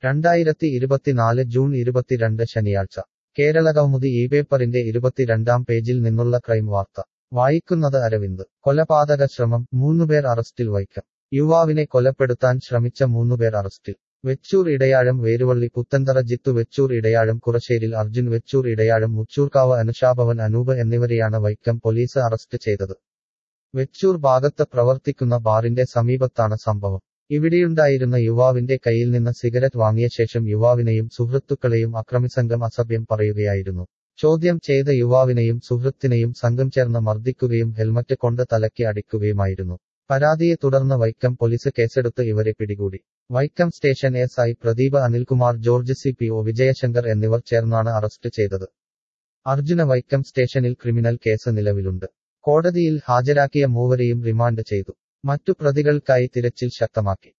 രണ്ടായിരത്തി ഇരുപത്തിനാല് ജൂൺ ഇരുപത്തിരണ്ട് ശനിയാഴ്ച കേരള കൗമുദി ഈ പേപ്പറിന്റെ ഇരുപത്തിരണ്ടാം പേജിൽ നിന്നുള്ള ക്രൈം വാർത്ത വായിക്കുന്നത് അരവിന്ദ് കൊലപാതക ശ്രമം മൂന്നുപേർ അറസ്റ്റിൽ വൈക്കം യുവാവിനെ കൊലപ്പെടുത്താൻ ശ്രമിച്ച മൂന്നുപേർ അറസ്റ്റിൽ വെച്ചൂർ ഇടയാഴം വേരുവള്ളി പുത്തന്തറ ജിത്തു വെച്ചൂർ ഇടയാഴം കുറശ്ശേരിൽ അർജുൻ വെച്ചൂർ ഇടയാഴം മുച്ചൂർക്കാവ് അനുഷാഭവൻ അനൂപ് എന്നിവരെയാണ് വൈക്കം പോലീസ് അറസ്റ്റ് ചെയ്തത് വെച്ചൂർ ഭാഗത്ത് പ്രവർത്തിക്കുന്ന ബാറിന്റെ സമീപത്താണ് സംഭവം ഇവിടെയുണ്ടായിരുന്ന യുവാവിന്റെ കയ്യിൽ നിന്ന് സിഗരറ്റ് വാങ്ങിയ ശേഷം യുവാവിനെയും സുഹൃത്തുക്കളെയും അക്രമിസംഘം അസഭ്യം പറയുകയായിരുന്നു ചോദ്യം ചെയ്ത യുവാവിനെയും സുഹൃത്തിനെയും സംഘം ചേർന്ന് മർദ്ദിക്കുകയും ഹെൽമറ്റ് കൊണ്ട് തലയ്ക്ക് അടിക്കുകയുമായിരുന്നു പരാതിയെ തുടർന്ന് വൈക്കം പോലീസ് കേസെടുത്ത് ഇവരെ പിടികൂടി Vaikom station S I Pradeep Anilkumar George C P O Vijayashankar എന്നിവർ ചേർന്നാണ് അറസ്റ്റ് ചെയ്തത് അർജുന വൈക്കം സ്റ്റേഷനിൽ ക്രിമിനൽ കേസ് നിലവിലുണ്ട് കോടതിയിൽ ഹാജരാക്കിയ മൂവരെയും റിമാൻഡ് ചെയ്തു മറ്റു പ്രതികൾക്കായി തിരച്ചിൽ ശക്തമാക്കി